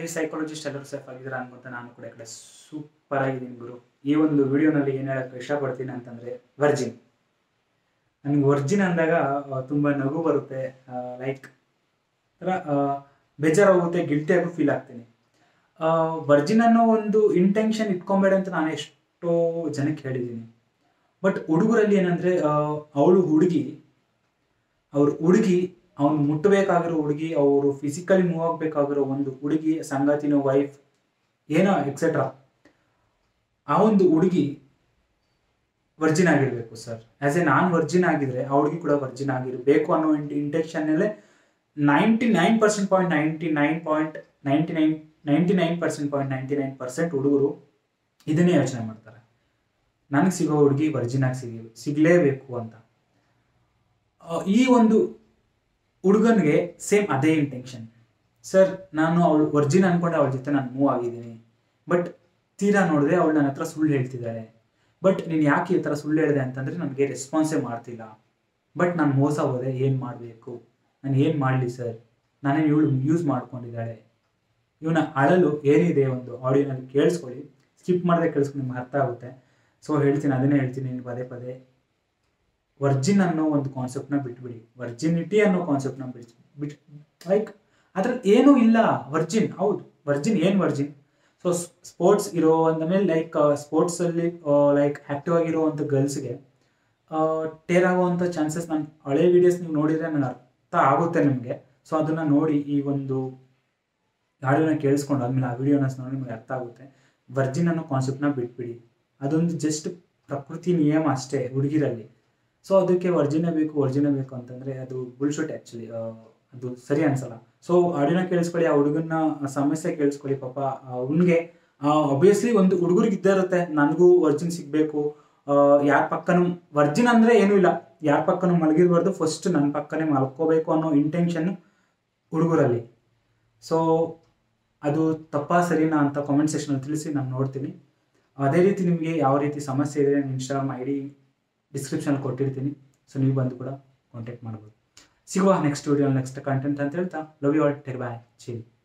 ಈ ಸೈಕಾಲಜಿಸ್ಟ್ ಎಲ್ಲರೂ ಸೇಫ್ ಆಗಿದ್ದಾರೆ ಅನ್ಕೊಂತ ನಾನು ಕೂಡ ಈ ಕಡೆ ಸೂಪರ್ ಆಗಿದ್ದೀನಿ ಗುರು ಈ ಒಂದು ವಿಡಿಯೋನಲ್ಲಿ ಏನು ಹೇಳಕ್ಕೆ ಇಷ್ಟಪಡ್ತೀನಿ ಅಂತಂದರೆ ವರ್ಜಿನ್ ನನಗೆ ವರ್ಜಿನ್ ಅಂದಾಗ ಆ, ತುಂಬ ನಗು ಬರುತ್ತೆ ಲೈಕ್ ಥರ ಬೇಜಾರಾಗುತ್ತೆ ಗಿಲ್ಟಿ ಆಗು ಫೀಲ್ ಆಗ್ತೀನಿ ವರ್ಜಿನ್ ಅನ್ನೋ ಒಂದು ಇಂಟೆನ್ಷನ್ ಇಟ್ಕೊಬೇಡ ಅಂತ ನಾನು ಎಷ್ಟೋ ಜನಕ್ಕೆ ಹೇಳಿದ್ದೀನಿ ಬಟ್ ಹುಡುಗರಲ್ಲಿ ಏನಂದರೆ ಅವಳು ಹುಡುಗಿ ಅವ್ರ ಹುಡುಗಿ ಅವ್ನು ಮುಟ್ಟಬೇಕಾಗಿರೋ ಹುಡುಗಿ ಅವರು ಫಿಸಿಕಲಿ ಮೂವ್ ಆಗಬೇಕಾಗಿರೋ ಒಂದು ಹುಡುಗಿ ಸಂಗಾತಿನೋ ವೈಫ್ ಏನೋ ಎಕ್ಸೆಟ್ರಾ ಆ ಒಂದು ಹುಡುಗಿ ವರ್ಜಿನ್ ಆಗಿರಬೇಕು ಸರ್ ಆಸ್ ಎ ನಾನು ವರ್ಜಿನ್ ಆಗಿದ್ರೆ ಆ ಹುಡುಗಿ ಕೂಡ ವರ್ಜಿನ್ ಆಗಿರಬೇಕು ಅನ್ನೋ ಇಂಟೆನ್ಷನ್ನಲ್ಲೇ ninety nine percent point ninety nine point ninety nine ninety nine percent point ninety nine percent ಹುಡುಗರು ಇದನ್ನೇ ಯೋಚನೆ ಮಾಡ್ತಾರೆ ನನಗೆ ಸಿಗೋ ಹುಡುಗಿ ವರ್ಜಿನ್ ಆಗಿ ಸಿಗಿ ಸಿಗಲೇಬೇಕು ಅಂತ ಆ, ಈ ಒಂದು ಹುಡುಗನಿಗೆ ಸೇಮ್ ಅದೇ ಇಂಟೆನ್ಷನ್ ಸರ್ ನಾನು ಅವಳು ವರ್ಜಿನ್ ಅನ್ಕೊಂಡೆ ಅವಳ ಜೊತೆ ನಾನು ಮೂವ್ ಆಗಿದ್ದೀನಿ ಬಟ್ ತೀರಾ ನೋಡಿದ್ರೆ ಅವಳು ನನ್ನ ಹತ್ರ ಸುಳ್ಳು ಹೇಳ್ತಿದ್ದಾಳೆ ಬಟ್ ನೀನು ಯಾಕೆ ಈ ಥರ ಸುಳ್ಳು ಹೇಳಿದೆ ಅಂತಂದರೆ ನನಗೆ ರೆಸ್ಪಾನ್ಸೇ ಮಾಡ್ತಿಲ್ಲ ಬಟ್ ನಾನು ಮೋಸ ಹೋದೆ ಏನು ಮಾಡಬೇಕು ನಾನು ಏನು ಮಾಡಲಿ ಸರ್ ನಾನೇನು ಇವಳು ಯೂಸ್ ಮಾಡ್ಕೊಂಡಿದ್ದಾಳೆ ಇವನ ಅಳಲು ಏನಿದೆ ಒಂದು ಆಡಿಯೋನಲ್ಲಿ ಕೇಳಿಸ್ಕೊಳ್ಳಿ ಸ್ಕಿಪ್ ಮಾಡದೆ ಕೇಳಿಸ್ಕೊಂಡು ನಿಮ್ಗೆ ಅರ್ಥ ಆಗುತ್ತೆ ಸೊ ಹೇಳ್ತೀನಿ ಅದನ್ನೇ ಹೇಳ್ತೀನಿ ನೀವು ಪದೇ ಪದೇ ವರ್ಜಿನ್ ಅನ್ನೋ ಒಂದು ಕಾನ್ಸೆಪ್ಟ್ನ ಬಿಟ್ಬಿಡಿ ವರ್ಜಿನಿಟಿ ಅನ್ನೋ ಕಾನ್ಸೆಪ್ಟ್ನ ಬಿಡ್ ಬಿಟ್ ಲೈಕ್ ಅದ್ರಲ್ಲಿ ಏನೂ ಇಲ್ಲ ವರ್ಜಿನ್ ಹೌದು ವರ್ಜಿನ್ ಏನು ವರ್ಜಿನ್ ಸೊ ಸ್ಪೋರ್ಟ್ಸ್ ಇರೋ ಅಂದಮೇಲೆ ಲೈಕ್ ಸ್ಪೋರ್ಟ್ಸಲ್ಲಿ ಲೈಕ್ ಆ್ಯಕ್ಟಿವ್ ಆಗಿರುವಂಥ ಗರ್ಲ್ಸ್ಗೆ ಟೇರ್ ಆಗುವಂಥ ಚಾನ್ಸಸ್ ನಾನು ಹಳೆ ವಿಡಿಯೋಸ್ ನೀವು ನೋಡಿದರೆ ನನಗೆ ಅರ್ಥ ಆಗುತ್ತೆ ನಿಮಗೆ ಸೊ ಅದನ್ನು ನೋಡಿ ಈ ಒಂದು ಆಡಿಯೋನ ಕೇಳಿಸ್ಕೊಂಡು ಆದ್ಮೇಲೆ ಆ ವಿಡಿಯೋನ ನೋಡಿ ನಿಮಗೆ ಅರ್ಥ ಆಗುತ್ತೆ ವರ್ಜಿನ್ ಅನ್ನೋ ಕಾನ್ಸೆಪ್ಟ್ನ ಬಿಟ್ಬಿಡಿ ಅದೊಂದು ಜಸ್ಟ್ ಪ್ರಕೃತಿ ನಿಯಮ ಅಷ್ಟೇ ಹುಡುಗಿರಲ್ಲಿ ಸೊ ಅದಕ್ಕೆ ವರ್ಜಿನೇ ಬೇಕು ವರ್ಜಿನೇ ಬೇಕು ಅಂತಂದರೆ ಅದು ಬುಲ್ಶುಟ್ ಆ್ಯಕ್ಚುಲಿ ಅದು ಸರಿ ಅನ್ಸಲ್ಲ ಸೊ ಆಡಿಯೋನ ಕೇಳಿಸ್ಕೊಳ್ಳಿ ಆ ಹುಡುಗನ ಸಮಸ್ಯೆ ಕೇಳಿಸ್ಕೊಳ್ಳಿ ಪಾಪ ಅವನಿಗೆ ಒಬ್ವಿಯಸ್ಲಿ ಒಂದು ಹುಡುಗರಿಗೆ ಇದ್ದೇ ಇರುತ್ತೆ ನನಗೂ ವರ್ಜಿನ್ ಸಿಗಬೇಕು ಯಾರ ಪಕ್ಕನೂ ವರ್ಜಿನ್ ಅಂದರೆ ಏನೂ ಇಲ್ಲ ಯಾರ ಪಕ್ಕನೂ ಮಲಗಿರ್ಬಾರ್ದು ಫಸ್ಟ್ ನನ್ನ ಪಕ್ಕನೇ ಮಲ್ಕೋಬೇಕು ಅನ್ನೋ ಇಂಟೆನ್ಷನ್ ಹುಡುಗರಲ್ಲಿ ಸೊ ಅದು ತಪ್ಪಾ ಸರಿನಾ ಅಂತ ಕಾಮೆಂಟ್ ಸೆಕ್ಷನಲ್ಲಿ ತಿಳಿಸಿ ನಾನು ನೋಡ್ತೀನಿ ಅದೇ ರೀತಿ ನಿಮಗೆ ಯಾವ ರೀತಿ ಸಮಸ್ಯೆ ಇದೆ ನಾನು ಇನ್ಸ್ಟಾಗ್ರಾಮ್ ಐ ಡಿ ಡಿಸ್ಕ್ರಿಪ್ಷನಲ್ಲಿ ಕೊಟ್ಟಿರ್ತೀನಿ ಸೊ ನೀವು ಬಂದು ಕೂಡ ಕಾಂಟ್ಯಾಕ್ಟ್ ಮಾಡ್ಬೋದು ಸಿಗುವ ನೆಕ್ಸ್ಟ್ ವಿಡಿಯೋ ನೆಕ್ಸ್ಟ್ ಕಂಟೆಂಟ್ ಅಂತ ಹೇಳ್ತಾ love you all take bye chill